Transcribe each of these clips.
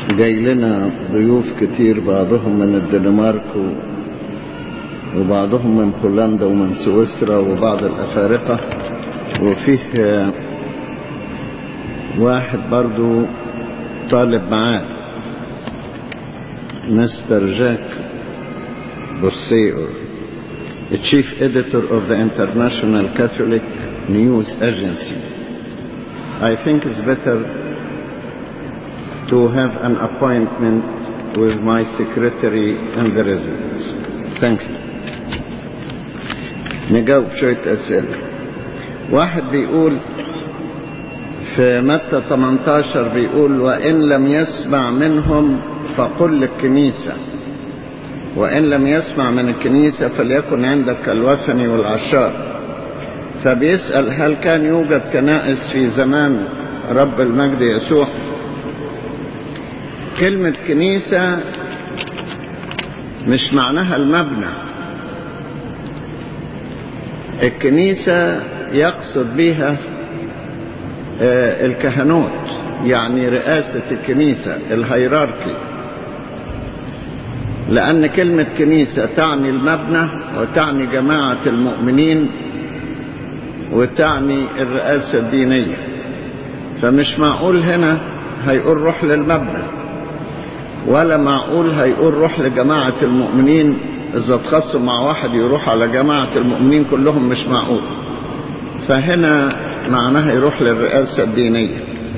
جاي لنا ضيوف كتير بعضهم من الدنمارك و... وبعضهم من هولندا ومن سويسرا وبعض الأفارقة وفيه واحد برضو طالب معاه مستر جاك بوسيور the chief editor of the International Catholic News Agency. I think it's better to have an appointment with my secretary and the residence. Thank you. نجاوب شوية أسئلة واحد بيقول في متى 18 بيقول وإن لم يسمع منهم فقل للكنيسة وإن لم يسمع من الكنيسة فليكن عندك الوثني والعشار فبيسأل هل كان يوجد كنائس في زمان رب المجد يسوع كلمة كنيسة مش معناها المبنى الكنيسة يقصد بها الكهنوت يعني رئاسة الكنيسة الهيراركي لأن كلمة كنيسة تعني المبنى وتعني جماعة المؤمنين وتعني الرئاسة الدينية فمش معقول هنا هيقول روح للمبنى ولا معقول هيقول روح لجماعة المؤمنين إذا تخصم مع واحد يروح على جماعة المؤمنين كلهم مش معقول فهنا معناها يروح للرئاسة الدينية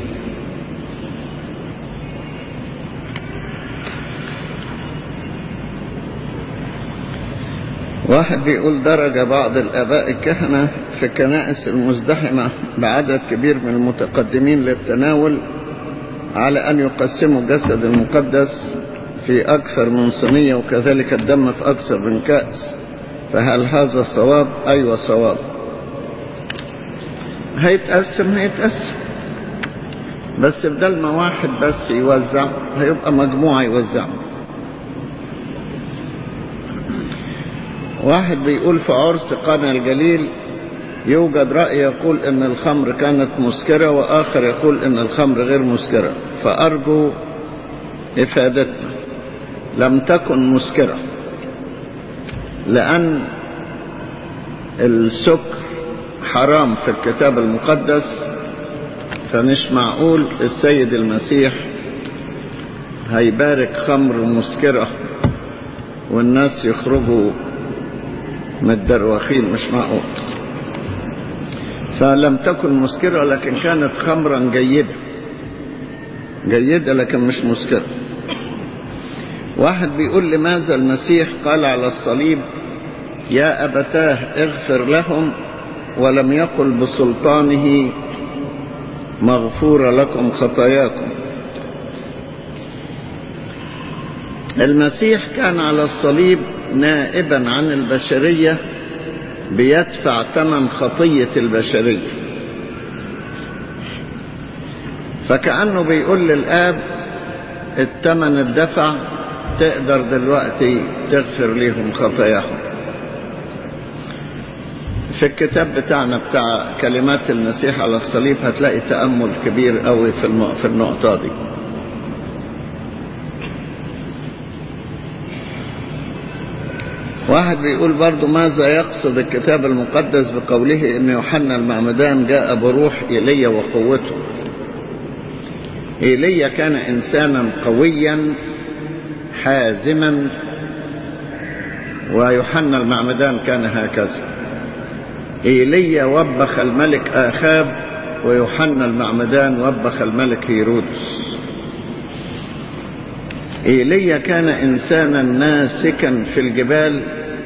واحد بيقول درج بعض الآباء الكهنة في الكنائس المزدحمة بعدد كبير من المتقدمين للتناول على أن يقسموا الجسد المقدس في أكثر من صينية وكذلك الدم في أكثر من كأس فهل هذا صواب؟ أيوة صواب هيتقسم هيتقسم بس بدل ما واحد بس يوزع هيبقى مجموعة يوزعوا واحد بيقول في عرس قنا الجليل يوجد رأي يقول ان الخمر كانت مسكرة واخر يقول ان الخمر غير مسكرة فارجو افادتنا لم تكن مسكرة لان السكر حرام في الكتاب المقدس فمش معقول السيد المسيح هيبارك خمر مسكرة والناس يخرجوا متدروخين مش معقول فلم تكن مسكرة لكن كانت خمرا جيدة جيدة لكن مش مسكرة واحد بيقول لماذا المسيح قال على الصليب يا أبتاه اغفر لهم ولم يقل بسلطانه مغفورة لكم خطاياكم المسيح كان على الصليب نائبا عن البشرية بيدفع ثمن خطية البشرية فكأنه بيقول للآب الثمن الدفع تقدر دلوقتي تغفر ليهم خطاياهم في الكتاب بتاعنا بتاع كلمات المسيح على الصليب هتلاقي تأمل كبير قوي في في النقطة دي واحد بيقول برضو ماذا يقصد الكتاب المقدس بقوله ان يوحنا المعمدان جاء بروح ايليا وقوته ايليا كان انسانا قويا حازما ويوحنا المعمدان كان هكذا ايليا وبخ الملك اخاب ويوحنا المعمدان وبخ الملك هيرودس ايليا كان انسانا ناسكا في الجبال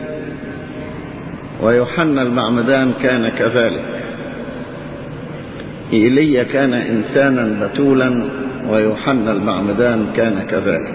ويوحنا المعمدان كان كذلك ايليا كان انسانا بتولا ويوحنا المعمدان كان كذلك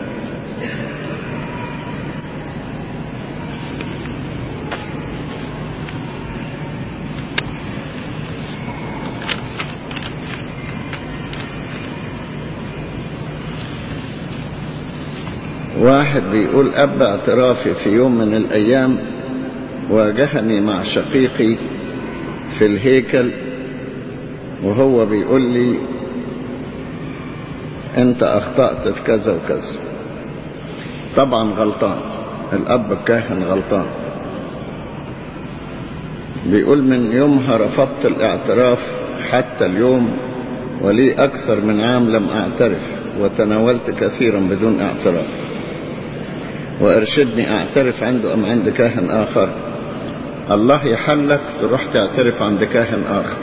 واحد بيقول أب اعترافي في يوم من الأيام واجهني مع شقيقي في الهيكل وهو بيقول لي انت اخطأت في كذا وكذا طبعا غلطان الاب الكاهن غلطان بيقول من يومها رفضت الاعتراف حتى اليوم ولي اكثر من عام لم اعترف وتناولت كثيرا بدون اعتراف وارشدني اعترف عنده ام عند كاهن اخر الله يحلك تروح تعترف عند كاهن اخر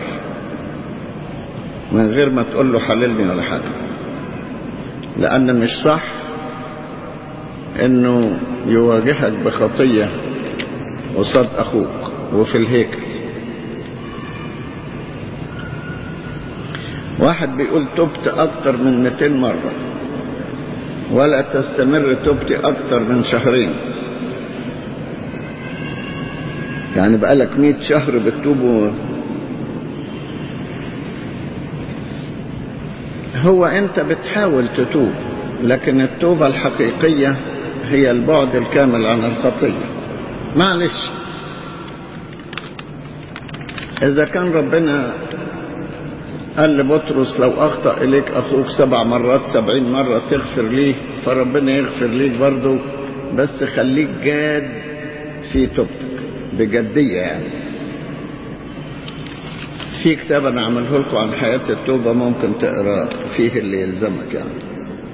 من غير ما تقول له حللني ولا حاجه لان مش صح انه يواجهك بخطيه قصاد اخوك وفي الهيكل واحد بيقول تبت اكتر من 200 مرة ولا تستمر تبتي اكتر من شهرين يعني بقالك 100 شهر بتتوب و... هو انت بتحاول تتوب لكن التوبة الحقيقية هي البعد الكامل عن الخطية معلش إذا كان ربنا قال لبطرس لو أخطأ إليك أخوك سبع مرات سبعين مرة تغفر ليه فربنا يغفر ليك برضه بس خليك جاد في توبتك بجدية يعني في كتاب أنا عمله لكم عن حياة التوبة ممكن تقرأ فيه اللي يلزمك يعني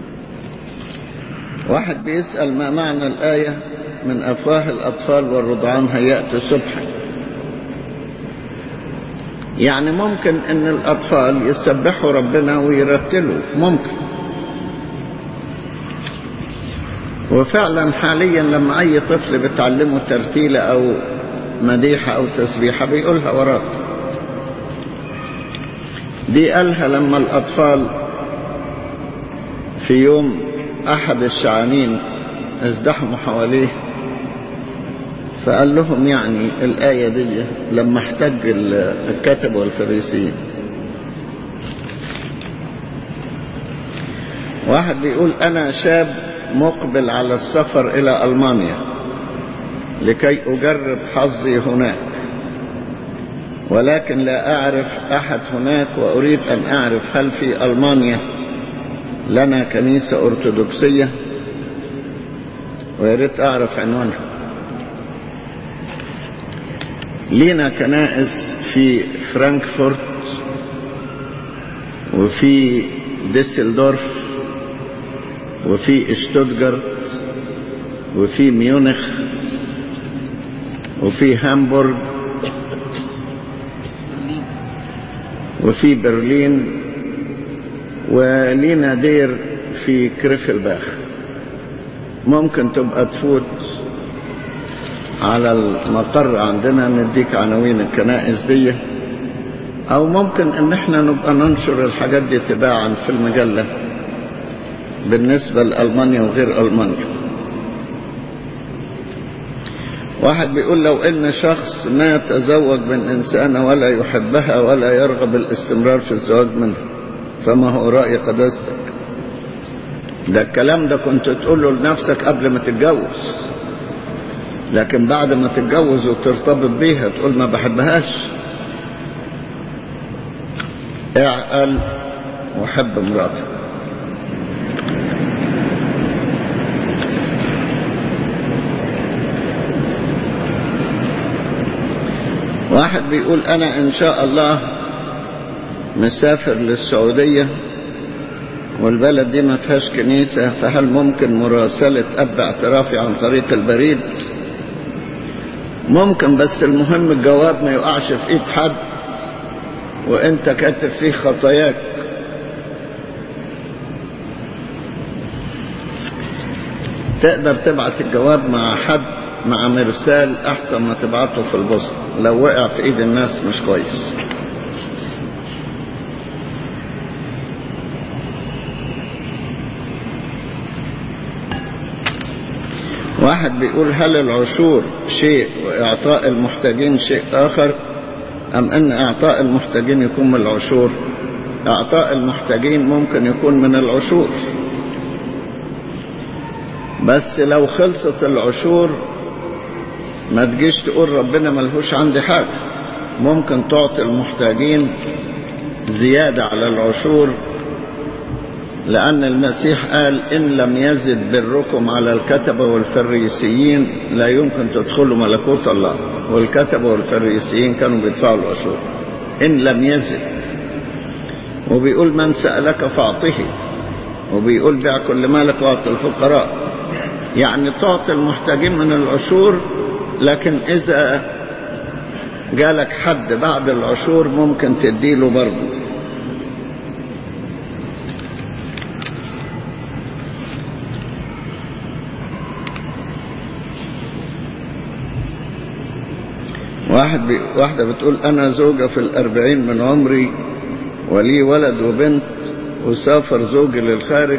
واحد بيسأل ما معنى الآية من أفواه الأطفال والرضعان هيأت سبحا يعني ممكن ان الاطفال يسبحوا ربنا ويرتلوا ممكن وفعلا حاليا لما اي طفل بتعلمه ترتيلة او مديحة او تسبيحة بيقولها وراك دي قالها لما الاطفال في يوم احد الشعانين ازدحموا حواليه فقال لهم يعني الآية دي لما احتج الكاتب والفريسيين واحد بيقول أنا شاب مقبل على السفر إلى ألمانيا لكي أجرب حظي هناك ولكن لا أعرف أحد هناك وأريد أن أعرف هل في ألمانيا لنا كنيسة أرثوذكسية وياريت أعرف عنوانها لينا كنائس في فرانكفورت وفي ديسلدورف وفي اشتوتجارت وفي ميونخ وفي هامبورغ وفي برلين ولينا دير في كريفلباخ ممكن تبقى تفوت على المقر عندنا نديك عناوين الكنائس دي او ممكن ان احنا نبقى ننشر الحاجات دي تباعا في المجلة بالنسبة لألمانيا وغير ألمانيا واحد بيقول لو ان شخص ما تزوج من انسانة ولا يحبها ولا يرغب الاستمرار في الزواج منها فما هو رأي قداستك ده الكلام ده كنت تقوله لنفسك قبل ما تتجوز لكن بعد ما تتجوز وترتبط بيها تقول ما بحبهاش اعقل وحب مراتك واحد بيقول انا ان شاء الله مسافر للسعودية والبلد دي ما فيهاش كنيسة فهل ممكن مراسلة اب اعترافي عن طريق البريد ممكن بس المهم الجواب ما يقعش في ايد حد وانت كاتب فيه خطاياك تقدر تبعت الجواب مع حد مع مرسال احسن ما تبعته في البوست لو وقع في ايد الناس مش كويس واحد بيقول هل العشور شيء واعطاء المحتاجين شيء اخر ام ان اعطاء المحتاجين يكون من العشور اعطاء المحتاجين ممكن يكون من العشور بس لو خلصت العشور ما تجيش تقول ربنا ملهوش عندي حاجة ممكن تعطي المحتاجين زيادة على العشور لأن المسيح قال إن لم يزد بركم على الكتبة والفريسيين لا يمكن تدخلوا ملكوت الله والكتبة والفريسيين كانوا بيدفعوا العشور إن لم يزد وبيقول من سألك فأعطه وبيقول بيع كل مالك واعطي الفقراء يعني تعطي المحتاجين من العشور لكن إذا جالك حد بعد العشور ممكن تديله برضه واحد بي... واحدة بتقول أنا زوجة في الأربعين من عمري ولي ولد وبنت وسافر زوجي للخارج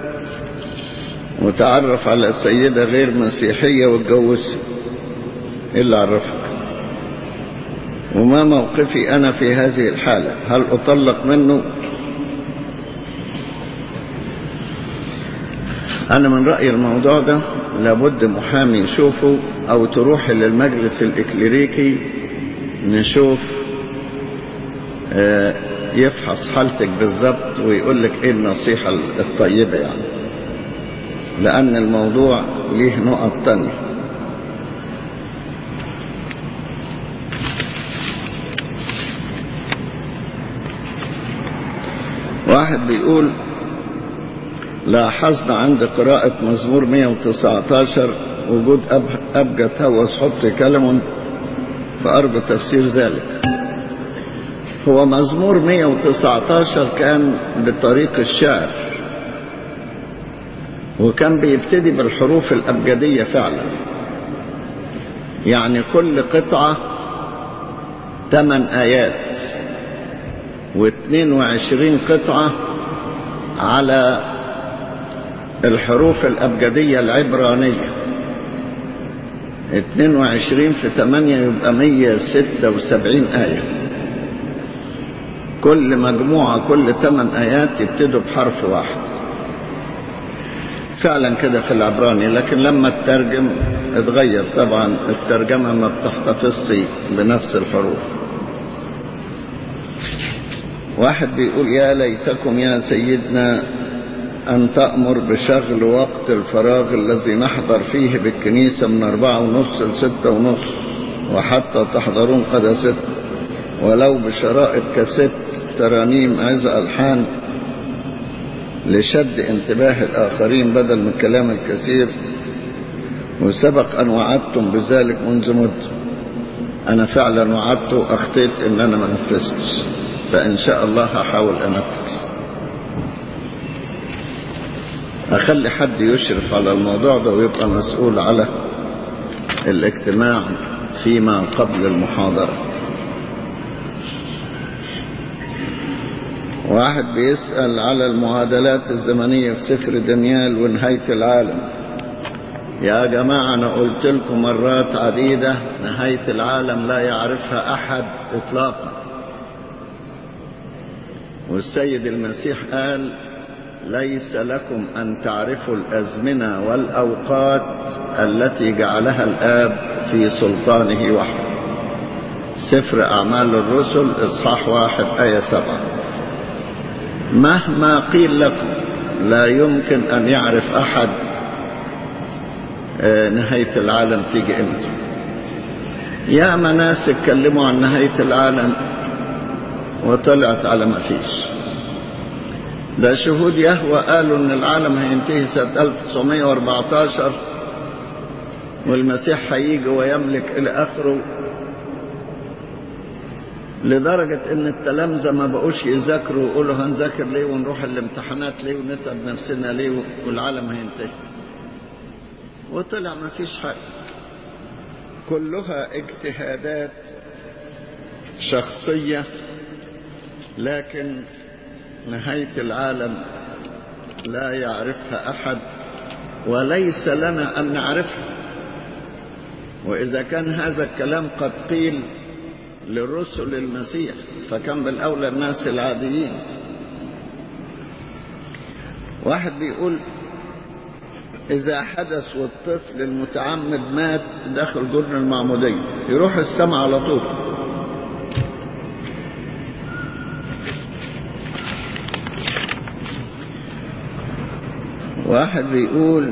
وتعرف على سيدة غير مسيحية واتجوزها إيه اللي عرفك وما موقفي أنا في هذه الحالة هل أطلق منه أنا من رأيي الموضوع ده لابد محامي يشوفه أو تروح للمجلس الإكليريكي نشوف يفحص حالتك بالظبط ويقول لك إيه النصيحة الطيبة يعني لأن الموضوع ليه نقط تانية واحد بيقول لاحظنا عند قراءة مزمور 119 وجود أبجد هوس حط كلم فأرجو تفسير ذلك هو مزمور 119 كان بطريق الشعر وكان بيبتدي بالحروف الأبجدية فعلا يعني كل قطعة ثمان آيات واثنين وعشرين قطعة على الحروف الأبجدية العبرانية 22 في 8 يبقى 176 آية كل مجموعة كل 8 آيات يبتدوا بحرف واحد فعلا كده في العبراني لكن لما الترجم اتغير طبعا الترجمة ما بتحتفظش بنفس الحروف واحد بيقول يا ليتكم يا سيدنا أن تأمر بشغل وقت الفراغ الذي نحضر فيه بالكنيسة من أربعة ونص لستة ونص وحتى تحضرون قدست ولو بشرائط كست ترانيم عز ألحان لشد انتباه الآخرين بدل من الكلام الكثير وسبق أن وعدتم بذلك منذ مدة أنا فعلا وعدت وأخطيت إن أنا ما نفذتش فإن شاء الله هحاول أنفذ أخلي حد يشرف على الموضوع ده ويبقى مسؤول على الاجتماع فيما قبل المحاضرة واحد بيسأل على المعادلات الزمنية في سفر دانيال ونهاية العالم يا جماعة أنا قلت لكم مرات عديدة نهاية العالم لا يعرفها أحد إطلاقا والسيد المسيح قال ليس لكم أن تعرفوا الأزمنة والأوقات التي جعلها الآب في سلطانه وحده سفر أعمال الرسل إصحاح واحد آية سبعة مهما قيل لكم لا يمكن أن يعرف أحد نهاية العالم تيجي امتى يا ناس اتكلموا عن نهاية العالم وطلعت على ما فيش ده شهود يهوى قالوا ان العالم هينتهي سنة 1914 والمسيح هيجي ويملك الى اخره لدرجة ان التلامذة ما بقوش يذاكروا ويقولوا هنذاكر ليه ونروح الامتحانات ليه ونتعب نفسنا ليه والعالم هينتهي وطلع ما فيش حاجة كلها اجتهادات شخصية لكن نهاية العالم لا يعرفها أحد وليس لنا أن نعرفها وإذا كان هذا الكلام قد قيل للرسل المسيح فكان بالأولى الناس العاديين واحد بيقول إذا حدث والطفل المتعمد مات داخل جرن المعمودية يروح السماء على طول واحد بيقول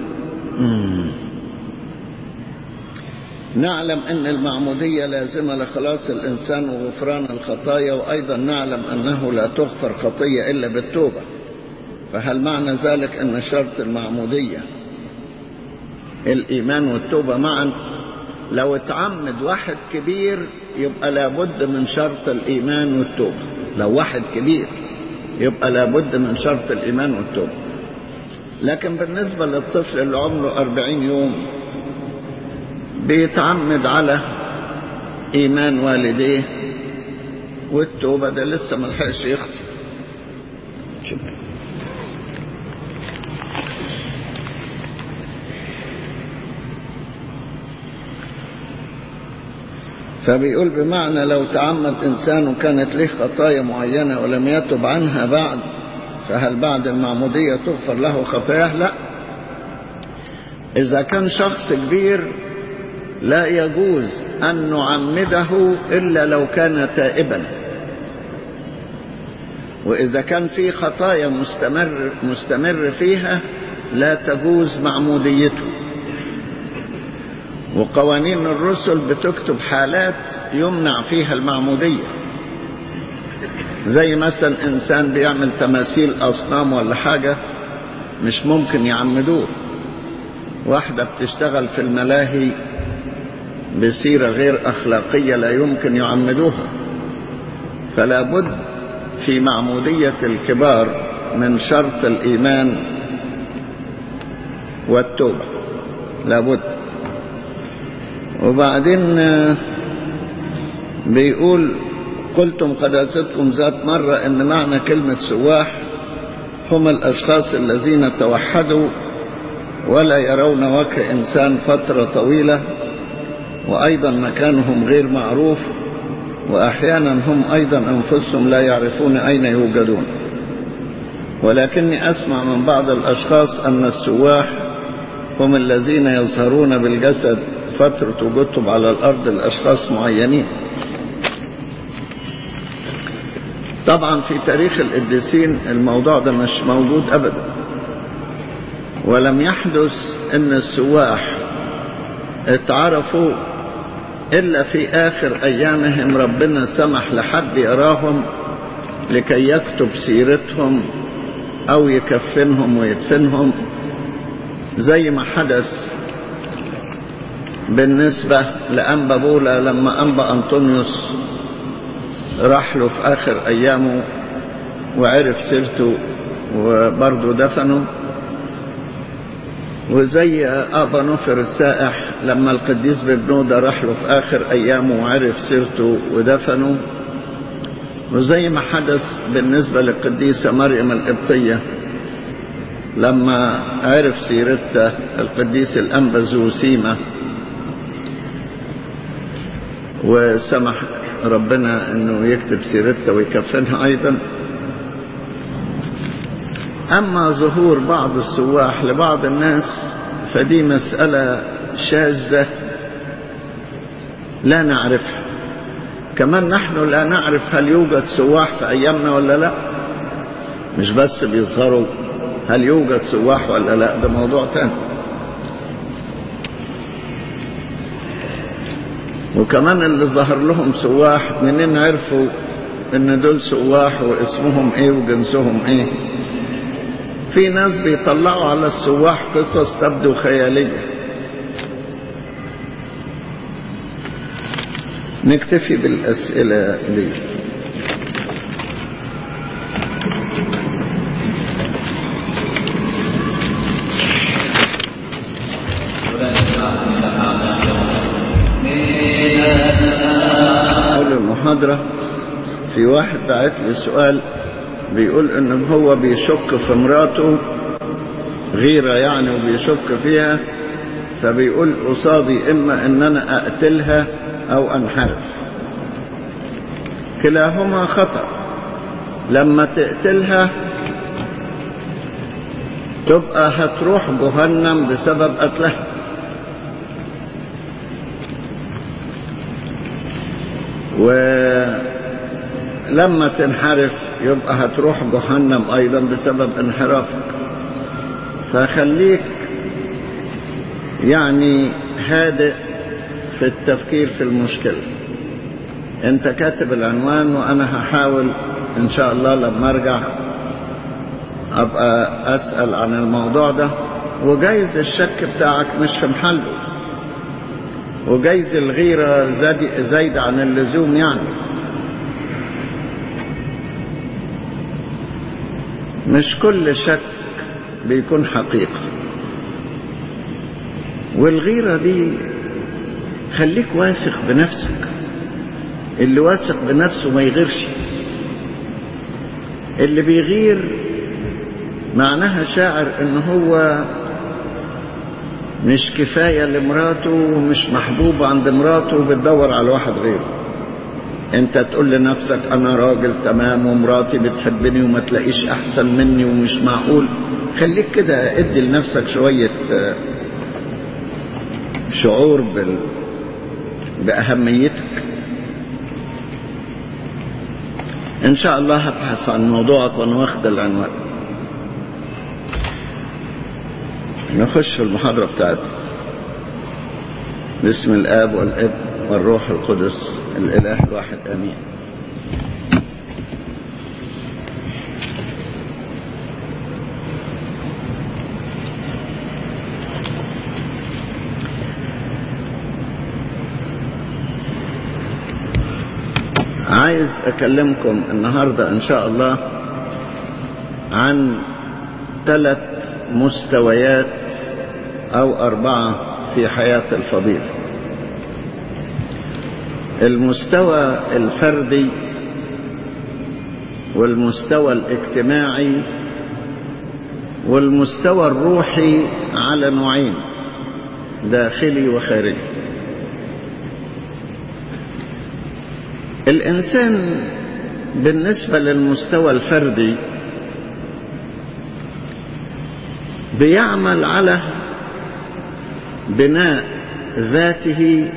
نعلم أن المعمودية لازمة لخلاص الإنسان وغفران الخطايا وأيضا نعلم أنه لا تغفر خطية إلا بالتوبة فهل معنى ذلك أن شرط المعمودية الإيمان والتوبة معا لو اتعمد واحد كبير يبقى لابد من شرط الإيمان والتوبة لو واحد كبير يبقى لابد من شرط الإيمان والتوبة لكن بالنسبة للطفل اللي عمره أربعين يوم بيتعمد على إيمان والديه والتوبة ده لسه ملحقش يخطي فبيقول بمعنى لو تعمد إنسان وكانت له خطايا معينة ولم يتب عنها بعد فهل بعد المعمودية تغفر له خطاياه لا إذا كان شخص كبير لا يجوز أن نعمده إلا لو كان تائبا وإذا كان في خطايا مستمر, مستمر فيها لا تجوز معموديته وقوانين الرسل بتكتب حالات يمنع فيها المعمودية زي مثلا إنسان بيعمل تماثيل أصنام ولا حاجة مش ممكن يعمدوه واحدة بتشتغل في الملاهي بسيرة غير أخلاقية لا يمكن يعمدوها فلا بد في معمودية الكبار من شرط الإيمان والتوبة لابد وبعدين بيقول قلتم قداستكم ذات مرة ان معنى كلمة سواح هم الاشخاص الذين توحدوا ولا يرون وجه انسان فترة طويلة وايضا مكانهم غير معروف واحيانا هم ايضا انفسهم لا يعرفون اين يوجدون ولكني اسمع من بعض الاشخاص ان السواح هم الذين يظهرون بالجسد فترة وجودهم على الأرض لأشخاص معينين طبعا في تاريخ القديسين الموضوع ده مش موجود أبدا ولم يحدث أن السواح اتعرفوا إلا في آخر أيامهم ربنا سمح لحد يراهم لكي يكتب سيرتهم أو يكفنهم ويدفنهم زي ما حدث بالنسبة لأنبا بولا لما أنبا أنطونيوس راح له في آخر أيامه وعرف سيرته وبرضه دفنه وزي أبا نفر السائح لما القديس ببنودة راح له في آخر أيامه وعرف سيرته ودفنه وزي ما حدث بالنسبة للقديسة مريم القبطية لما عرف سيرتها القديس الأنبا زوسيمة وسمح ربنا انه يكتب سيرتها ويكفنها ايضا اما ظهور بعض السواح لبعض الناس فدي مسألة شاذة لا نعرفها كمان نحن لا نعرف هل يوجد سواح في ايامنا ولا لا مش بس بيظهروا هل يوجد سواح ولا لا ده موضوع تاني وكمان اللي ظهر لهم سواح منين عرفوا ان دول سواح واسمهم ايه وجنسهم ايه في ناس بيطلعوا على السواح قصص تبدو خيالية نكتفي بالأسئلة دي المحاضرة في واحد بعت لي سؤال بيقول ان هو بيشك في مراته غيرة يعني وبيشك فيها فبيقول قصادي اما ان انا اقتلها او انحرف كلاهما خطأ لما تقتلها تبقى هتروح جهنم بسبب قتلها ولما تنحرف يبقى هتروح جهنم ايضا بسبب انحرافك فخليك يعني هادئ في التفكير في المشكلة انت كاتب العنوان وانا هحاول ان شاء الله لما ارجع ابقى اسأل عن الموضوع ده وجايز الشك بتاعك مش في محله وجايز الغيرة زايدة عن اللزوم يعني مش كل شك بيكون حقيقة والغيرة دي خليك واثق بنفسك اللي واثق بنفسه ما يغيرش اللي بيغير معناها شاعر ان هو مش كفاية لمراته ومش محبوب عند مراته وبتدور على واحد غيره انت تقول لنفسك انا راجل تمام ومراتي بتحبني وما تلاقيش احسن مني ومش معقول خليك كده ادي لنفسك شوية شعور بال... بأهميتك ان شاء الله هبحث عن موضوعك وانا واخد العنوان نخش في المحاضرة بتاعتنا باسم الآب والابن والروح القدس الإله الواحد آمين عايز أكلمكم النهاردة إن شاء الله عن ثلاث مستويات أو أربعة في حياة الفضيل المستوى الفردي والمستوى الاجتماعي والمستوى الروحي على نوعين داخلي وخارجي الإنسان بالنسبة للمستوى الفردي بيعمل على بناء ذاته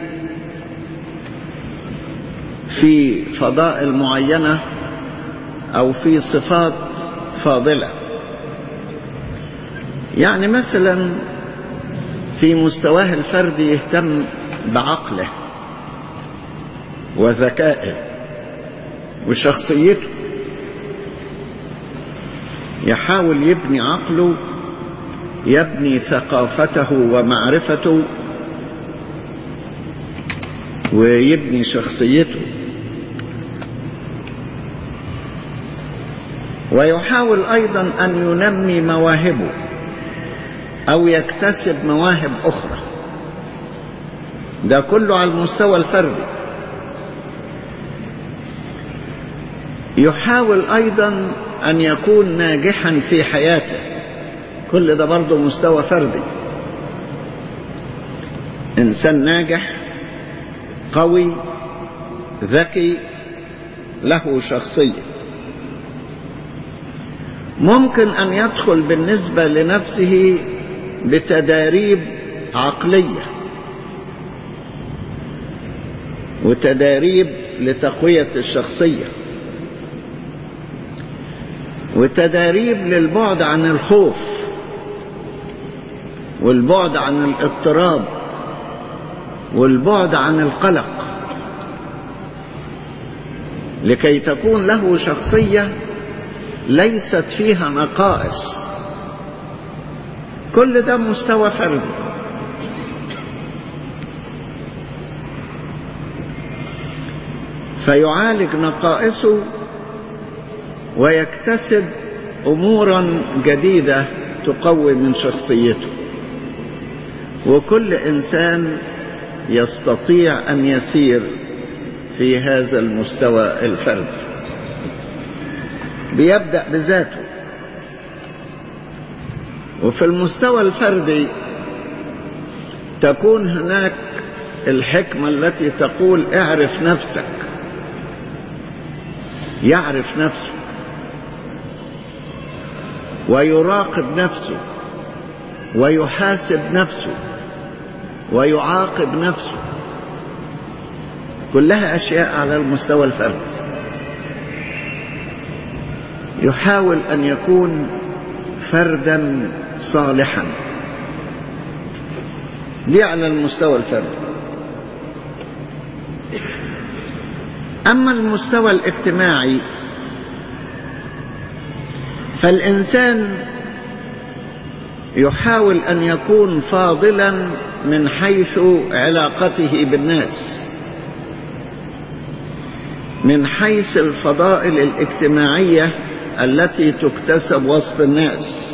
في فضائل معينة أو في صفات فاضلة يعني مثلا في مستواه الفردي يهتم بعقله وذكائه وشخصيته يحاول يبني عقله يبني ثقافته ومعرفته ويبني شخصيته ويحاول ايضا ان ينمي مواهبه او يكتسب مواهب اخرى ده كله على المستوى الفردي يحاول ايضا ان يكون ناجحا في حياته كل ده برضه مستوى فردي انسان ناجح قوي ذكي له شخصيه ممكن ان يدخل بالنسبه لنفسه بتداريب عقليه وتداريب لتقويه الشخصيه وتداريب للبعد عن الخوف والبعد عن الاضطراب والبعد عن القلق لكي تكون له شخصيه ليست فيها نقائص كل ده مستوى فردي فيعالج نقائصه ويكتسب امورا جديده تقوي من شخصيته وكل انسان يستطيع ان يسير في هذا المستوى الفردي بيبدا بذاته وفي المستوى الفردي تكون هناك الحكمه التي تقول اعرف نفسك يعرف نفسه ويراقب نفسه ويحاسب نفسه ويعاقب نفسه كلها اشياء على المستوى الفردي يحاول ان يكون فردا صالحا دي على المستوى الفردي أما المستوى الاجتماعي فالإنسان يحاول أن يكون فاضلا من حيث علاقته بالناس من حيث الفضائل الاجتماعية التي تكتسب وسط الناس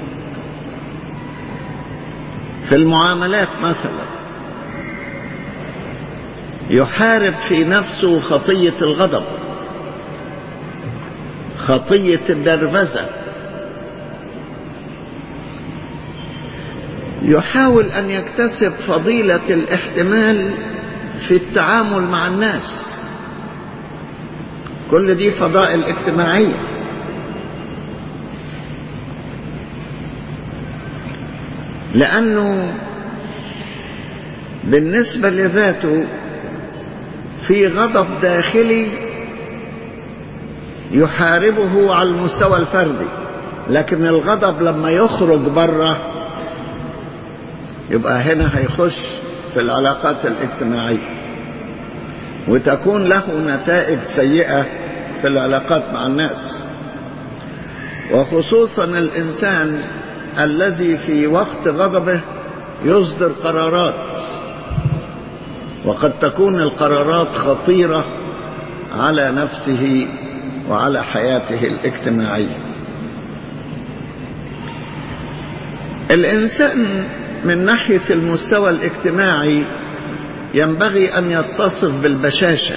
في المعاملات مثلا يحارب في نفسه خطية الغضب خطية الدربزة يحاول أن يكتسب فضيلة الاحتمال في التعامل مع الناس كل دي فضائل اجتماعية لأنه بالنسبة لذاته في غضب داخلي يحاربه على المستوى الفردي لكن الغضب لما يخرج بره يبقى هنا هيخش في العلاقات الاجتماعية وتكون له نتائج سيئة في العلاقات مع الناس وخصوصا الإنسان الذي في وقت غضبه يصدر قرارات وقد تكون القرارات خطيرة على نفسه وعلى حياته الاجتماعية الإنسان من ناحية المستوى الاجتماعي ينبغي أن يتصف بالبشاشة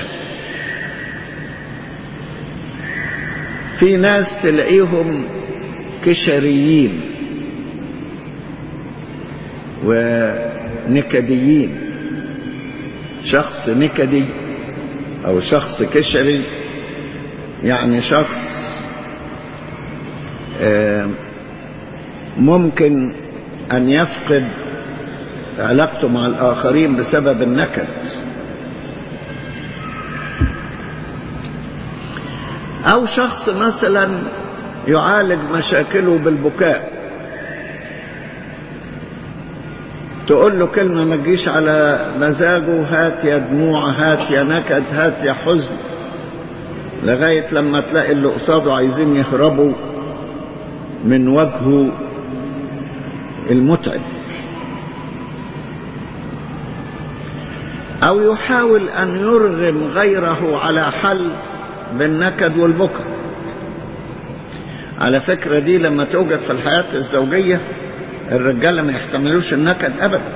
في ناس تلاقيهم كشريين ونكديين شخص نكدي أو شخص كشري يعني شخص ممكن أن يفقد علاقته مع الآخرين بسبب النكد أو شخص مثلا يعالج مشاكله بالبكاء تقول له كلمة ما تجيش على مزاجه هات يا دموع هات يا نكد هات يا حزن لغاية لما تلاقي اللي قصاده عايزين يهربوا من وجهه المتعب أو يحاول أن يرغم غيره على حل بالنكد والبكاء على فكرة دي لما توجد في الحياة الزوجية الرجالة ما يحتملوش النكد أبدا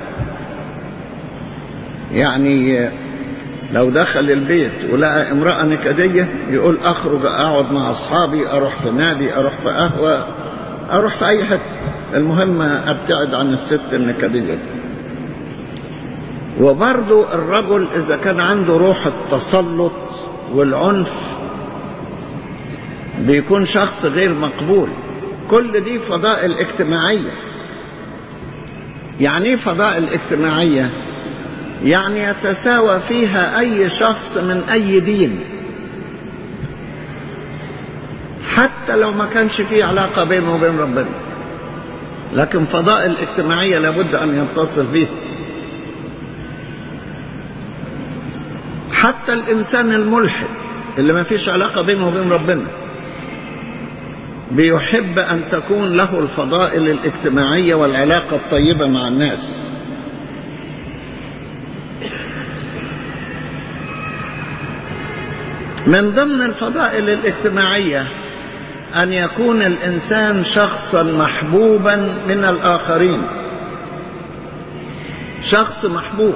يعني لو دخل البيت ولقى امرأة نكدية يقول أخرج أقعد مع أصحابي أروح في نادي أروح في قهوة أروح في أي حتة المهم أبتعد عن الست النكدية دي وبرضو الرجل إذا كان عنده روح التسلط والعنف بيكون شخص غير مقبول كل دي فضائل اجتماعية يعني ايه فضائل اجتماعية يعني يتساوى فيها أي شخص من أي دين حتى لو ما كانش فيه علاقة بينه وبين ربنا لكن فضائل اجتماعية لابد أن يتصف بها حتى الإنسان الملحد اللي ما فيش علاقة بينه وبين ربنا بيحب أن تكون له الفضائل الاجتماعية والعلاقة الطيبة مع الناس من ضمن الفضائل الاجتماعية أن يكون الإنسان شخصا محبوبا من الآخرين شخص محبوب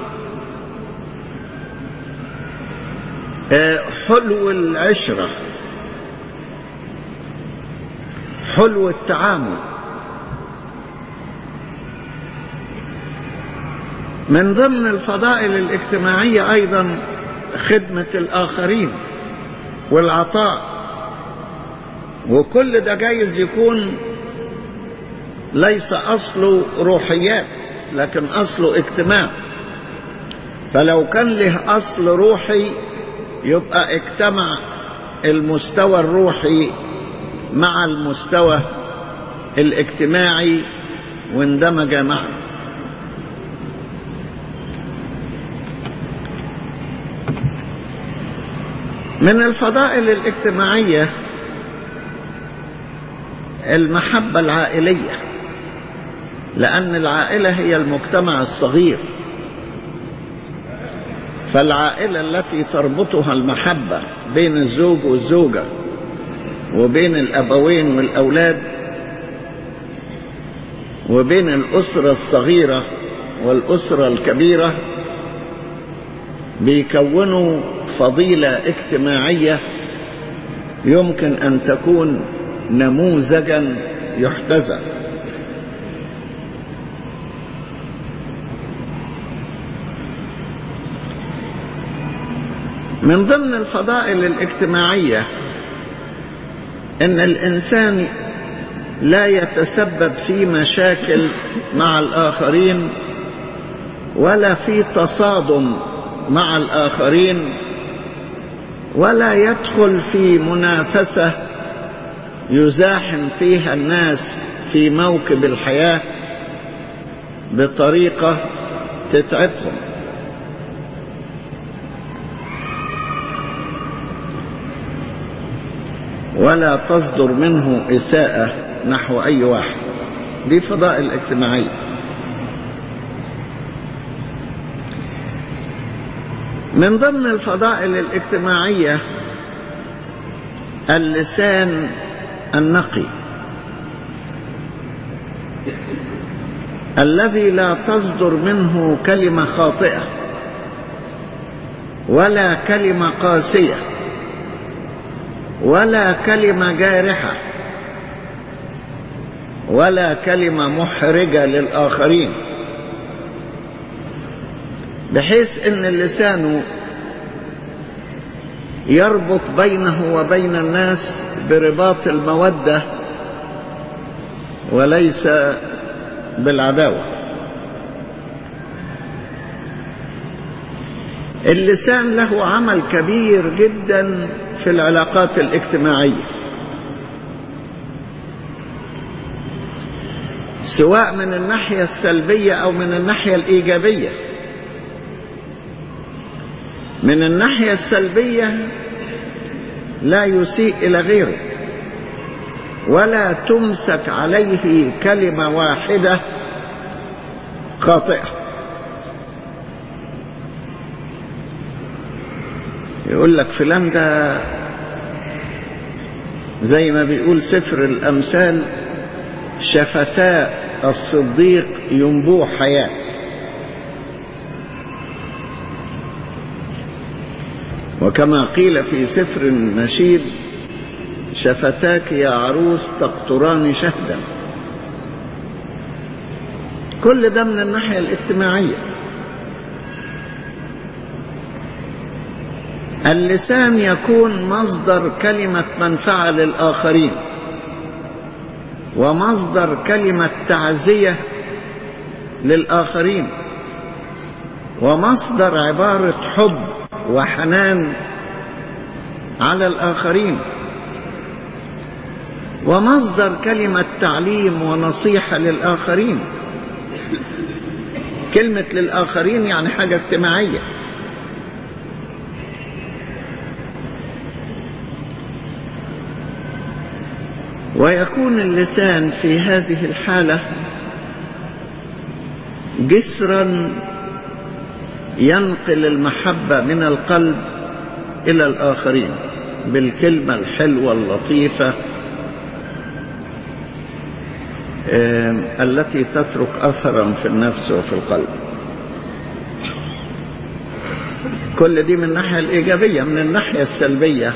حلو العشرة حلو التعامل من ضمن الفضائل الاجتماعية أيضا خدمة الآخرين والعطاء وكل ده جايز يكون ليس أصله روحيات لكن أصله اجتماع فلو كان له أصل روحي يبقى اجتمع المستوى الروحي مع المستوى الاجتماعي واندمج معا من الفضائل الاجتماعية المحبة العائلية لأن العائلة هي المجتمع الصغير فالعائلة التي تربطها المحبة بين الزوج والزوجة وبين الأبوين والأولاد وبين الأسرة الصغيرة والأسرة الكبيرة بيكونوا فضيلة اجتماعية يمكن أن تكون نموذجا يحتذى من ضمن الفضائل الاجتماعية ان الانسان لا يتسبب في مشاكل مع الاخرين ولا في تصادم مع الاخرين ولا يدخل في منافسة يزاحم فيها الناس في موكب الحياة بطريقة تتعبهم ولا تصدر منه إساءة نحو أي واحد دي فضائل اجتماعية من ضمن الفضائل الاجتماعية اللسان النقي الذي لا تصدر منه كلمة خاطئة ولا كلمة قاسية ولا كلمة جارحة ولا كلمة محرجة للآخرين بحيث ان لسانه يربط بينه وبين الناس برباط المودة وليس بالعداوة اللسان له عمل كبير جدا في العلاقات الاجتماعية سواء من الناحية السلبية أو من الناحية الإيجابية من الناحية السلبية لا يسيء إلى غيره ولا تمسك عليه كلمة واحدة خاطئة يقول لك فلان ده زي ما بيقول سفر الأمثال شفتا الصديق ينبوع حياة وكما قيل في سفر النشيد شفتاك يا عروس تقطران شهدا كل ده من الناحية الاجتماعية اللسان يكون مصدر كلمة منفعة للآخرين ومصدر كلمة تعزية للآخرين ومصدر عبارة حب وحنان على الآخرين ومصدر كلمة تعليم ونصيحة للآخرين كلمة للآخرين يعني حاجة اجتماعية ويكون اللسان في هذه الحالة جسرا ينقل المحبة من القلب إلى الآخرين بالكلمة الحلوة اللطيفة التي تترك أثرا في النفس وفي القلب كل دي من الناحية الإيجابية من الناحية السلبية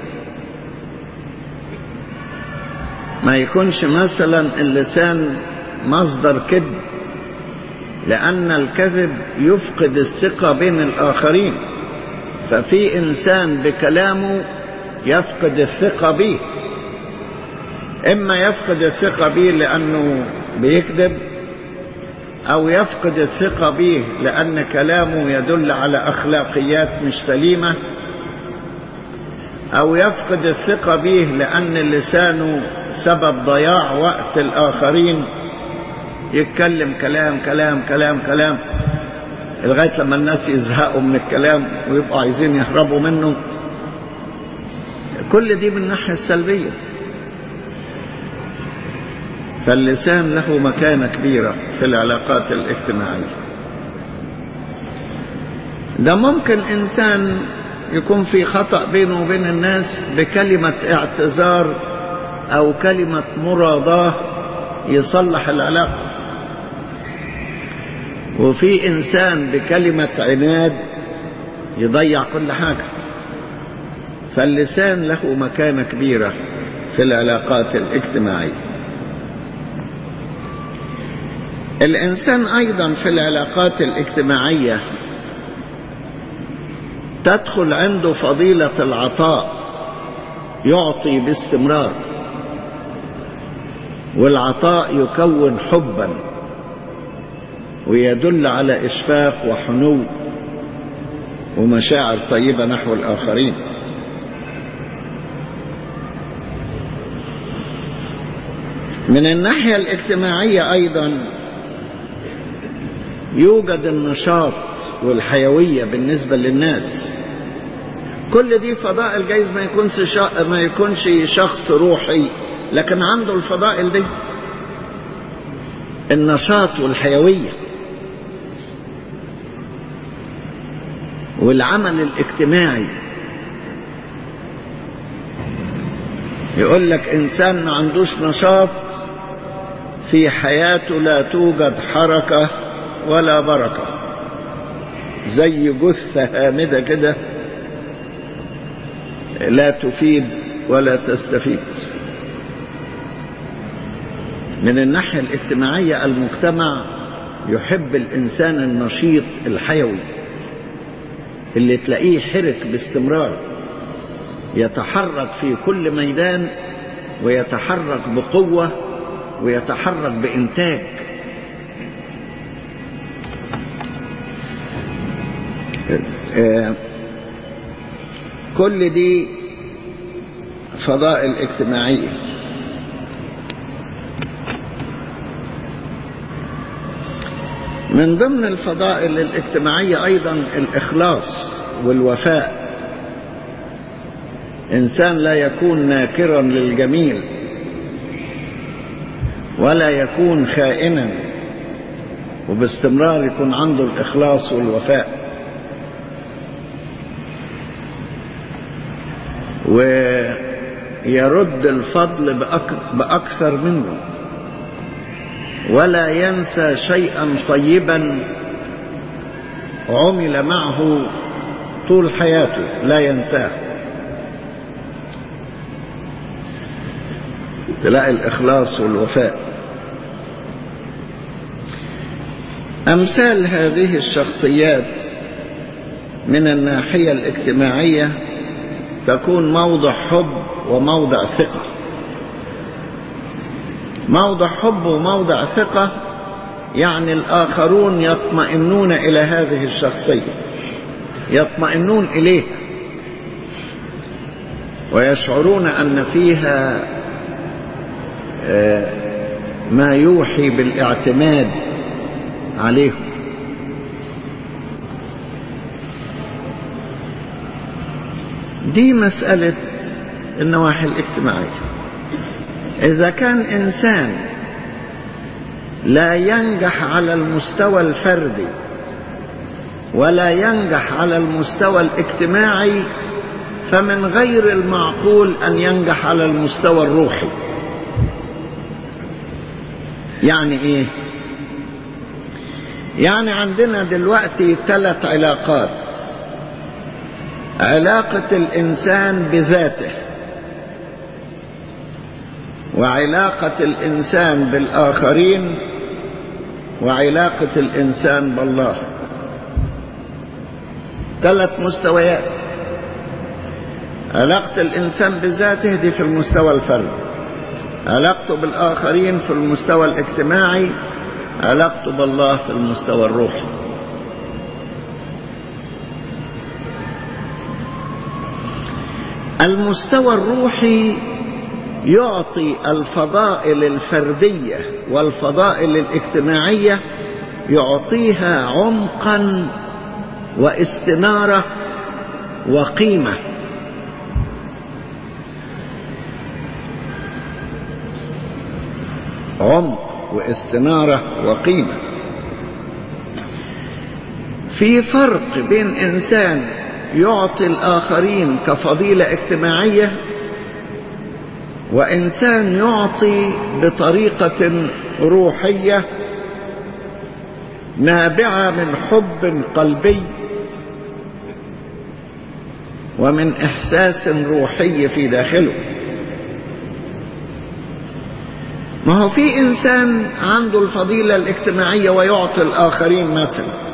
ما يكونش مثلا اللسان مصدر كذب لأن الكذب يفقد الثقة بين الآخرين ففي إنسان بكلامه يفقد الثقة به إما يفقد الثقة به لأنه بيكذب أو يفقد الثقة به لأن كلامه يدل على أخلاقيات مش سليمة أو يفقد الثقة به لأن لسانه سبب ضياع وقت الآخرين يتكلم كلام كلام كلام كلام لغاية لما الناس يزهقوا من الكلام ويبقوا عايزين يهربوا منه كل دي من الناحية السلبية فاللسان له مكانة كبيرة في العلاقات الاجتماعية ده ممكن إنسان يكون في خطأ بينه وبين الناس بكلمة اعتذار أو كلمة مراضاة يصلح العلاقة وفي إنسان بكلمة عناد يضيع كل حاجة فاللسان له مكانة كبيرة في العلاقات الاجتماعية الإنسان أيضا في العلاقات الاجتماعية تدخل عنده فضيلة العطاء يعطي باستمرار والعطاء يكون حبا ويدل على إشفاق وحنو ومشاعر طيبة نحو الآخرين من الناحية الاجتماعية أيضا يوجد النشاط والحيوية بالنسبة للناس كل دي فضائل جايز ما يكونش شا... ما يكونش شخص روحي لكن عنده الفضائل دي النشاط والحيوية والعمل الاجتماعي يقول لك انسان ما عندوش نشاط في حياته لا توجد حركة ولا بركة زي جثة هامدة كده لا تفيد ولا تستفيد من الناحية الاجتماعية المجتمع يحب الإنسان النشيط الحيوي اللي تلاقيه حرك باستمرار يتحرك في كل ميدان ويتحرك بقوة ويتحرك بإنتاج كل دي فضائل اجتماعية من ضمن الفضائل الاجتماعية أيضا الإخلاص والوفاء إنسان لا يكون ناكرا للجميل ولا يكون خائنا وباستمرار يكون عنده الإخلاص والوفاء ويرد الفضل بأكثر منه ولا ينسى شيئا طيبا عمل معه طول حياته لا ينساه تلاقي الإخلاص والوفاء أمثال هذه الشخصيات من الناحية الاجتماعية تكون موضع حب وموضع ثقة موضع حب وموضع ثقة يعني الآخرون يطمئنون إلى هذه الشخصية يطمئنون إليه ويشعرون أن فيها ما يوحي بالاعتماد عليهم دي مسألة النواحي الاجتماعية إذا كان إنسان لا ينجح على المستوى الفردي ولا ينجح على المستوى الاجتماعي فمن غير المعقول أن ينجح على المستوى الروحي يعني إيه؟ يعني عندنا دلوقتي ثلاث علاقات علاقة الإنسان بذاته وعلاقة الإنسان بالآخرين وعلاقة الإنسان بالله ثلاث مستويات علاقة الإنسان بذاته دي في المستوى الفردي علاقته بالآخرين في المستوى الاجتماعي علاقته بالله في المستوى الروحي المستوى الروحي يعطي الفضائل الفردية والفضائل الاجتماعية يعطيها عمقا واستنارة وقيمة عمق واستنارة وقيمة في فرق بين إنسان يعطي الآخرين كفضيلة اجتماعية وإنسان يعطي بطريقة روحية نابعة من حب قلبي ومن إحساس روحي في داخله ما هو في إنسان عنده الفضيلة الاجتماعية ويعطي الآخرين مثلا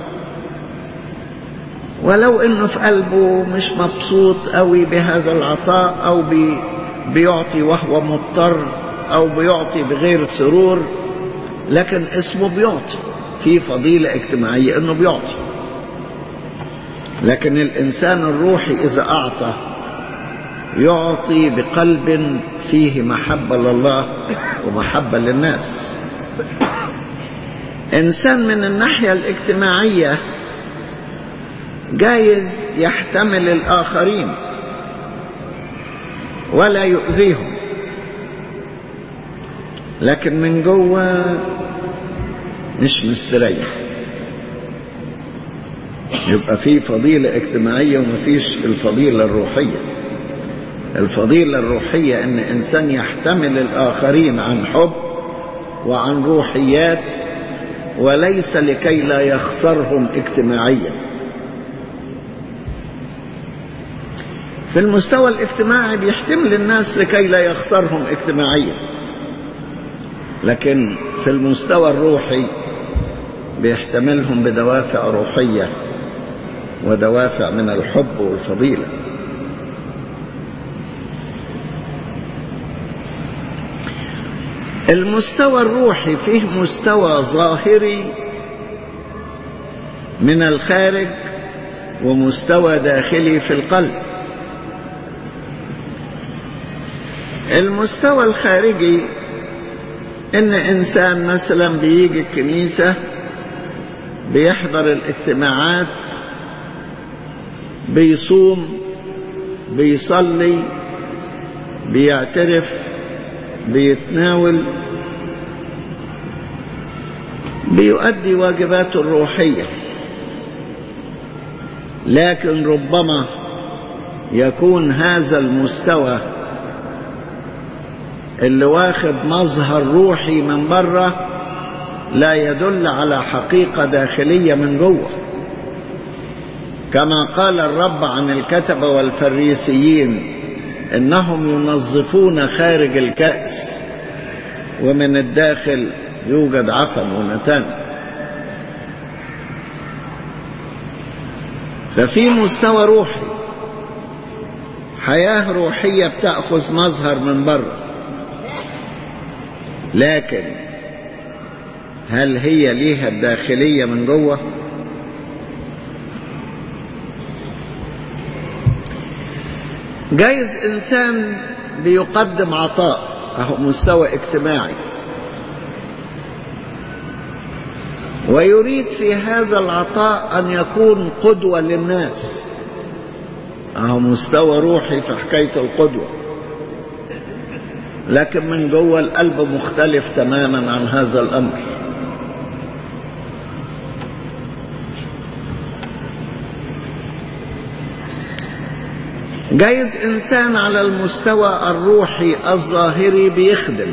ولو إنه في قلبه مش مبسوط قوي بهذا العطاء أو بي بيعطي وهو مضطر أو بيعطي بغير سرور لكن اسمه بيعطي في فضيلة اجتماعية إنه بيعطي لكن الإنسان الروحي إذا أعطى يعطي بقلب فيه محبة لله ومحبة للناس إنسان من الناحية الاجتماعية جايز يحتمل الآخرين ولا يؤذيهم لكن من جوه مش مستريح يبقى في فضيلة اجتماعية ومفيش الفضيلة الروحية الفضيلة الروحية ان انسان يحتمل الاخرين عن حب وعن روحيات وليس لكي لا يخسرهم اجتماعيا في المستوى الاجتماعي بيحتمل الناس لكي لا يخسرهم اجتماعيا لكن في المستوى الروحي بيحتملهم بدوافع روحية ودوافع من الحب والفضيلة المستوى الروحي فيه مستوى ظاهري من الخارج ومستوى داخلي في القلب المستوى الخارجي ان انسان مثلا بيجي الكنيسة بيحضر الاجتماعات بيصوم بيصلي بيعترف بيتناول بيؤدي واجباته الروحية لكن ربما يكون هذا المستوى اللي واخد مظهر روحي من بره لا يدل على حقيقة داخلية من جوه كما قال الرب عن الكتبة والفريسيين انهم ينظفون خارج الكأس ومن الداخل يوجد عفن ونتان ففي مستوى روحي حياة روحية بتأخذ مظهر من بره لكن هل هي ليها الداخلية من جوه جايز انسان بيقدم عطاء اهو مستوى اجتماعي ويريد في هذا العطاء ان يكون قدوة للناس اهو مستوى روحي في حكاية القدوة لكن من جوه القلب مختلف تماما عن هذا الامر جايز انسان على المستوى الروحي الظاهري بيخدم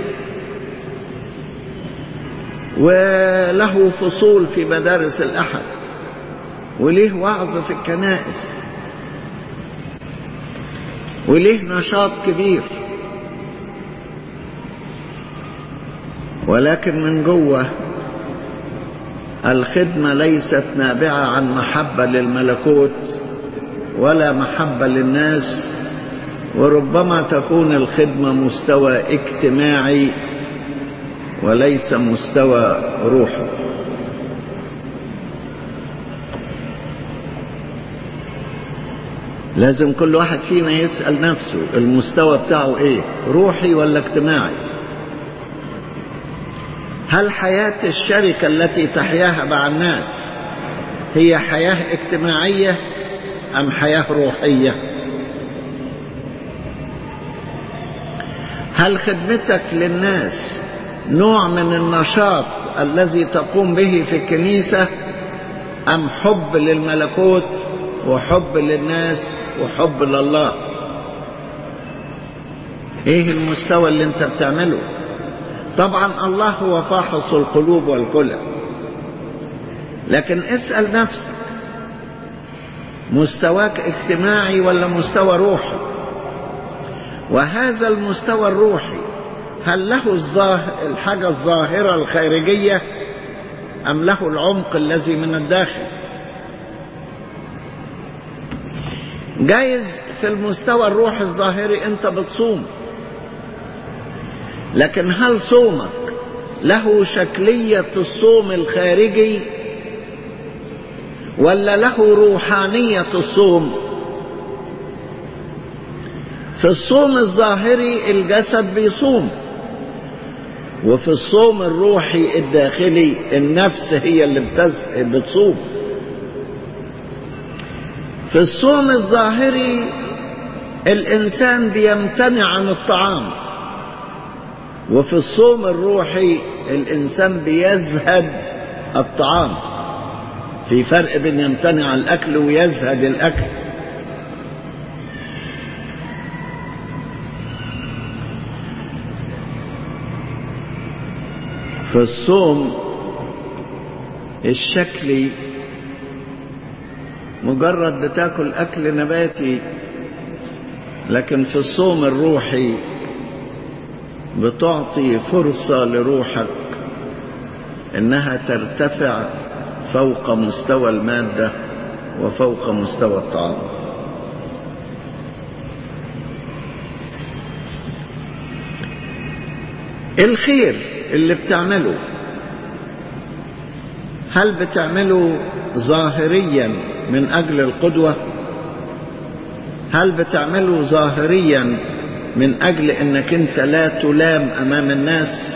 وله فصول في مدارس الاحد وليه وعظ في الكنائس وليه نشاط كبير ولكن من جوه الخدمه ليست نابعه عن محبه للملكوت ولا محبة للناس وربما تكون الخدمة مستوى اجتماعي وليس مستوى روحي لازم كل واحد فينا يسأل نفسه المستوى بتاعه ايه روحي ولا اجتماعي هل حياة الشركة التي تحياها مع الناس هي حياة اجتماعية أم حياة روحية هل خدمتك للناس نوع من النشاط الذي تقوم به في الكنيسة أم حب للملكوت وحب للناس وحب لله ايه المستوى اللي انت بتعمله طبعا الله هو فاحص القلوب والكلى لكن اسأل نفسك مستواك اجتماعي ولا مستوى روحي وهذا المستوى الروحي هل له الظاهر الحاجة الظاهرة الخارجية أم له العمق الذي من الداخل جايز في المستوى الروحي الظاهري انت بتصوم لكن هل صومك له شكلية الصوم الخارجي ولا له روحانية الصوم في الصوم الظاهري الجسد بيصوم وفي الصوم الروحي الداخلي النفس هي اللي بتصوم في الصوم الظاهري الإنسان بيمتنع عن الطعام وفي الصوم الروحي الإنسان بيزهد الطعام في فرق بين يمتنع عن الأكل ويزهد الأكل في الصوم الشكلي مجرد بتاكل أكل نباتي لكن في الصوم الروحي بتعطي فرصة لروحك إنها ترتفع فوق مستوى المادة وفوق مستوى الطعام الخير اللي بتعمله هل بتعمله ظاهريا من أجل القدوة هل بتعمله ظاهريا من أجل أنك أنت لا تلام أمام الناس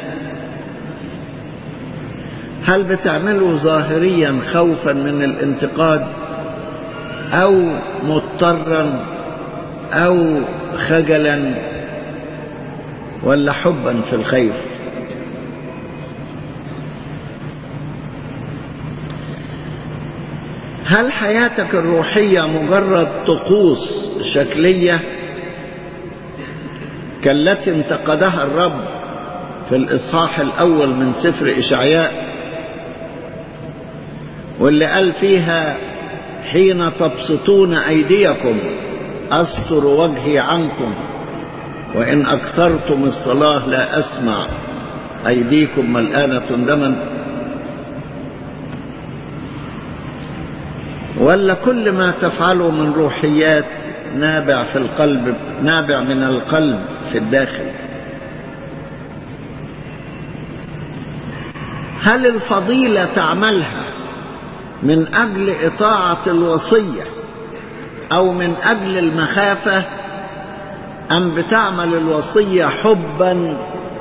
هل بتعمله ظاهريا خوفا من الانتقاد أو مضطرا أو خجلا ولا حبا في الخير هل حياتك الروحية مجرد طقوس شكلية كالتي انتقدها الرب في الإصحاح الأول من سفر إشعياء واللي قال فيها حين تبسطون أيديكم أستر وجهي عنكم وإن أكثرتم الصلاة لا أسمع أيديكم ملآنة دما ولا كل ما تفعله من روحيات نابع في القلب نابع من القلب في الداخل هل الفضيلة تعملها من أجل إطاعة الوصية أو من أجل المخافة أم بتعمل الوصية حبا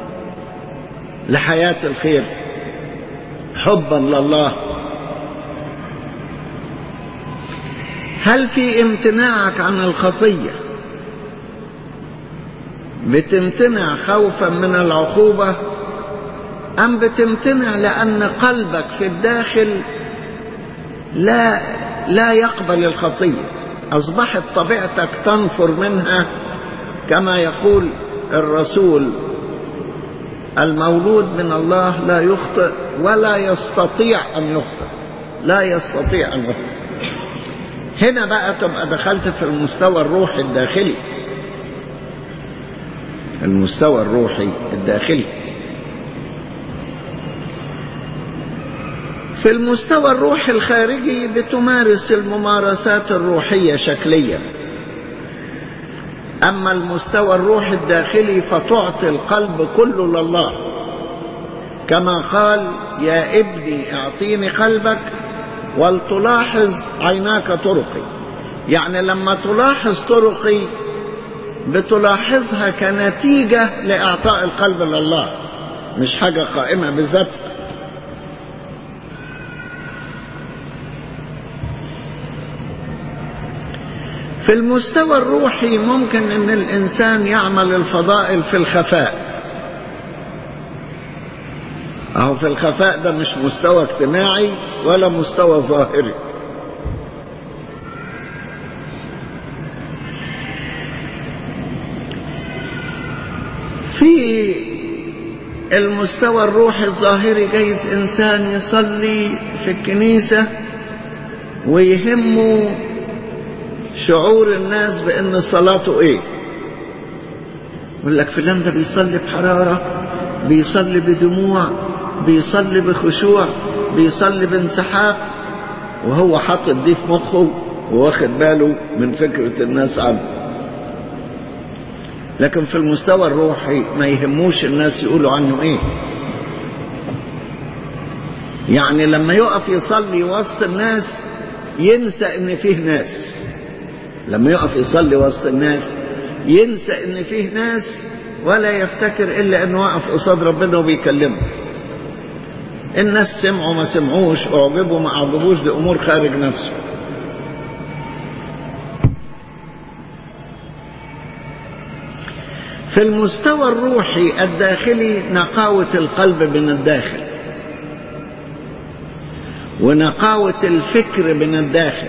لحياة الخير حبا لله هل في امتناعك عن الخطية بتمتنع خوفا من العقوبة أم بتمتنع لأن قلبك في الداخل لا لا يقبل الخطية أصبحت طبيعتك تنفر منها كما يقول الرسول المولود من الله لا يخطئ ولا يستطيع أن يخطئ لا يستطيع أن يخطئ هنا بقى تبقى دخلت في المستوى الروحي الداخلي المستوى الروحي الداخلي في المستوى الروحي الخارجي بتمارس الممارسات الروحية شكليا أما المستوى الروحي الداخلي فتعطي القلب كله لله كما قال يا ابني اعطيني قلبك ولتلاحظ عيناك طرقي يعني لما تلاحظ طرقي بتلاحظها كنتيجة لإعطاء القلب لله مش حاجة قائمة بذاتها في المستوى الروحي ممكن ان الانسان يعمل الفضائل في الخفاء اهو في الخفاء ده مش مستوى اجتماعي ولا مستوى ظاهري في المستوى الروحي الظاهري جايز انسان يصلي في الكنيسة ويهمه شعور الناس بان صلاته ايه يقول لك فلان ده بيصلي بحرارة بيصلي بدموع بيصلي بخشوع بيصلي بانسحاق وهو حاطط دي في مخه وواخد باله من فكرة الناس عنه لكن في المستوى الروحي ما يهموش الناس يقولوا عنه ايه يعني لما يقف يصلي وسط الناس ينسى ان فيه ناس لما يقف يصلي وسط الناس ينسى ان فيه ناس ولا يفتكر الا انه واقف قصاد ربنا وبيكلمه الناس سمعوا ما سمعوش اعجبوا ما اعجبوش دي امور خارج نفسه في المستوى الروحي الداخلي نقاوة القلب من الداخل ونقاوة الفكر من الداخل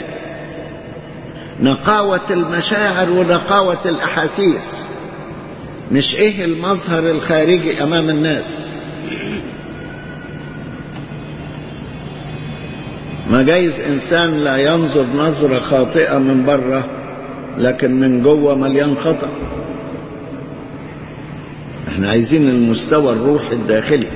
نقاوة المشاعر ونقاوة الأحاسيس مش إيه المظهر الخارجي أمام الناس ما جايز إنسان لا ينظر نظرة خاطئة من بره لكن من جوه مليان خطأ احنا عايزين المستوى الروحي الداخلي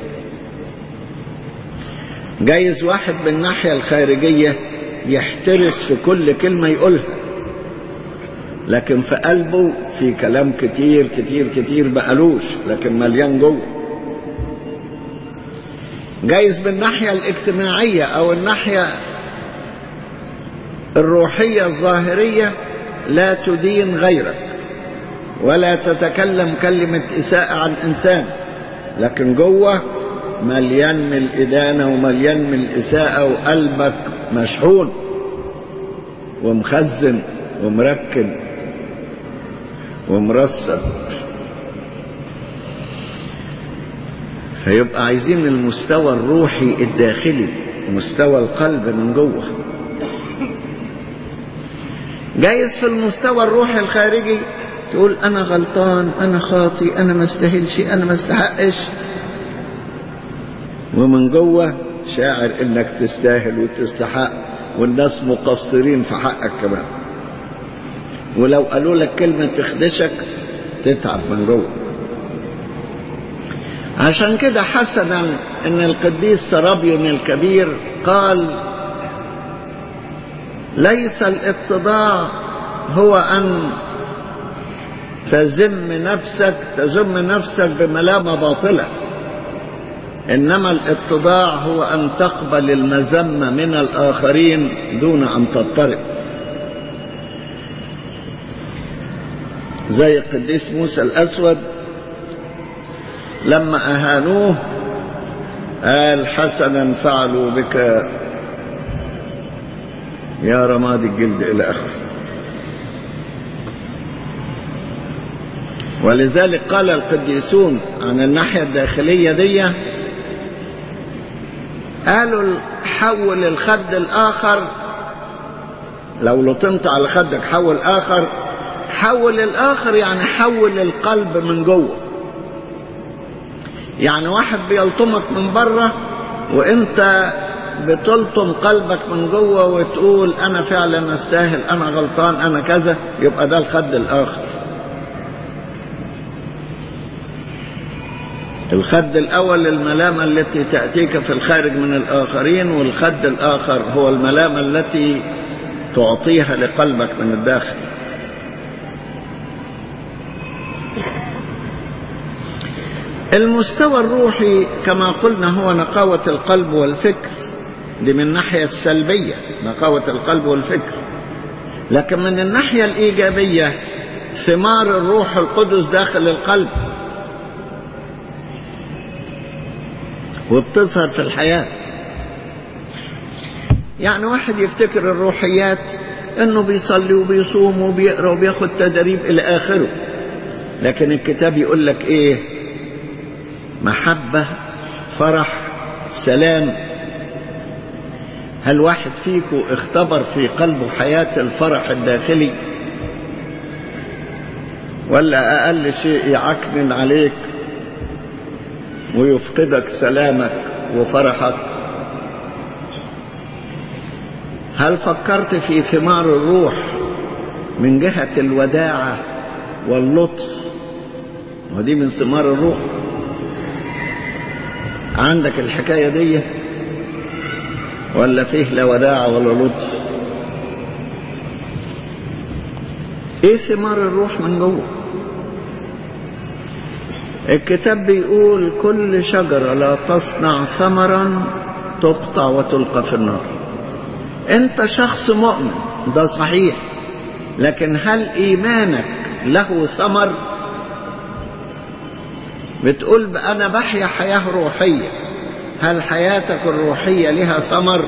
جايز واحد بالناحية الخارجية يحترس في كل كلمة يقولها لكن في قلبه في كلام كتير كتير كتير بقالوش لكن مليان جوه جايز بالناحية الاجتماعية او الناحية الروحية الظاهرية لا تدين غيرك ولا تتكلم كلمة إساءة عن إنسان لكن جوه مليان من الإدانة ومليان من الإساءة وقلبك مشحون ومخزن ومركن ومرصد فيبقى عايزين المستوى الروحي الداخلي مستوى القلب من جوه جايز في المستوى الروحي الخارجي تقول انا غلطان انا خاطي انا ما استاهلش انا ما استحقش ومن جوه شاعر انك تستاهل وتستحق والناس مقصرين في حقك كمان ولو قالوا لك كلمة تخدشك تتعب من جوه عشان كده حسنا ان القديس سرابيون الكبير قال ليس الاتضاع هو ان تذم نفسك تذم نفسك بملامة باطلة إنما الاتضاع هو أن تقبل المذمة من الآخرين دون أن تضطرب زي القديس موسى الأسود لما أهانوه قال حسنا فعلوا بك يا رماد الجلد إلى آخره ولذلك قال القديسون عن الناحية الداخلية دي قالوا حول الخد الآخر لو لطمت على خدك حول آخر حول الآخر يعني حول القلب من جوه يعني واحد بيلطمك من بره وانت بتلطم قلبك من جوه وتقول انا فعلا استاهل انا غلطان انا كذا يبقى ده الخد الاخر الخد الأول الملامة التي تأتيك في الخارج من الآخرين والخد الآخر هو الملامة التي تعطيها لقلبك من الداخل المستوى الروحي كما قلنا هو نقاوة القلب والفكر دي من الناحية السلبية نقاوة القلب والفكر لكن من الناحية الإيجابية ثمار الروح القدس داخل القلب وبتظهر في الحياة يعني واحد يفتكر الروحيات انه بيصلي وبيصوم وبيقرا وبياخد تدريب الى اخره لكن الكتاب يقول لك ايه محبة فرح سلام هل واحد فيكم اختبر في قلبه حياة الفرح الداخلي ولا أقل شيء يعكنن عليك ويفقدك سلامك وفرحك هل فكرت في ثمار الروح من جهة الوداعة واللطف ودي من ثمار الروح عندك الحكاية دي ولا فيه لا وداعة ولا لطف ايه ثمار الروح من جوه الكتاب بيقول كل شجرة لا تصنع ثمرا تقطع وتلقى في النار انت شخص مؤمن ده صحيح لكن هل ايمانك له ثمر بتقول انا بحيا حياة روحية هل حياتك الروحية لها ثمر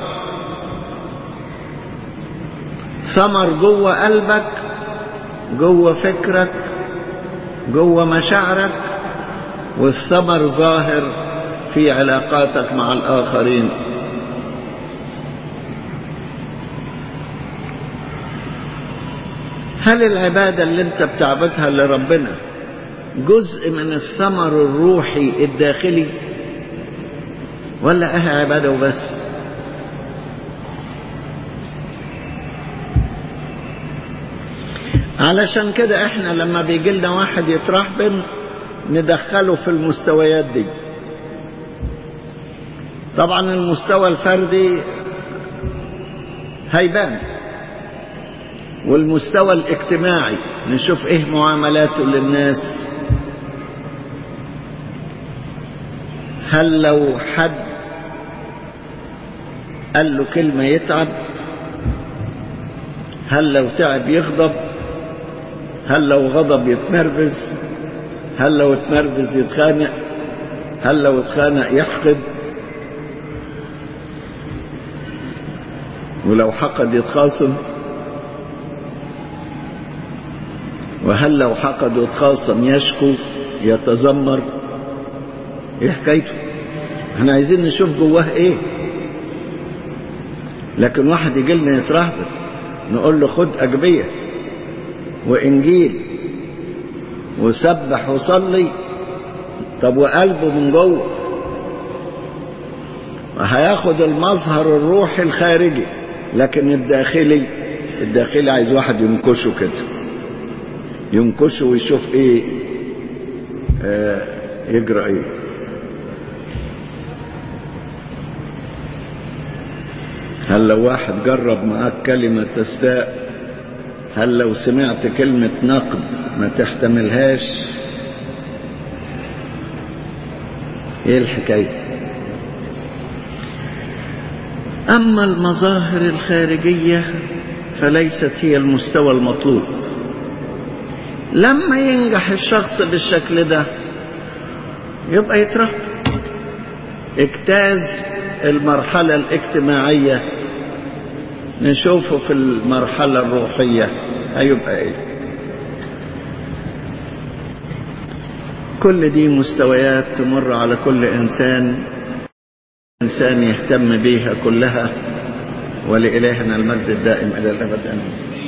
ثمر جوه قلبك جوه فكرك جوه مشاعرك والثمر ظاهر في علاقاتك مع الآخرين هل العبادة اللي انت بتعبدها لربنا جزء من الثمر الروحي الداخلي ولا اها عبادة وبس علشان كده احنا لما بيجي لنا واحد يترهبن ندخله في المستويات دي طبعا المستوى الفردي هيبان والمستوى الاجتماعي نشوف ايه معاملاته للناس هل لو حد قال له كلمة يتعب هل لو تعب يغضب هل لو غضب يتنرفز هل لو اتنرفز يتخانق هل لو اتخانق يحقد ولو حقد يتخاصم وهل لو حقد وتخاصم يشكو يتذمر ايه حكايته احنا عايزين نشوف جواه ايه لكن واحد يجي لنا يترهبن نقول له خد اجبيه وانجيل وسبح وصلي طب وقلبه من جوه وهياخد المظهر الروحي الخارجي لكن الداخلي الداخلي عايز واحد ينكشه كده ينكشه ويشوف ايه آه يجرى ايه هل لو واحد جرب معاك كلمة تستاء هل لو سمعت كلمة نقد ما تحتملهاش ايه الحكاية اما المظاهر الخارجية فليست هي المستوى المطلوب لما ينجح الشخص بالشكل ده يبقى يترهب اجتاز المرحلة الاجتماعية نشوفه في المرحلة الروحية هيبقى ايه كل دي مستويات تمر على كل انسان انسان يهتم بيها كلها ولإلهنا المجد الدائم الى الابد امين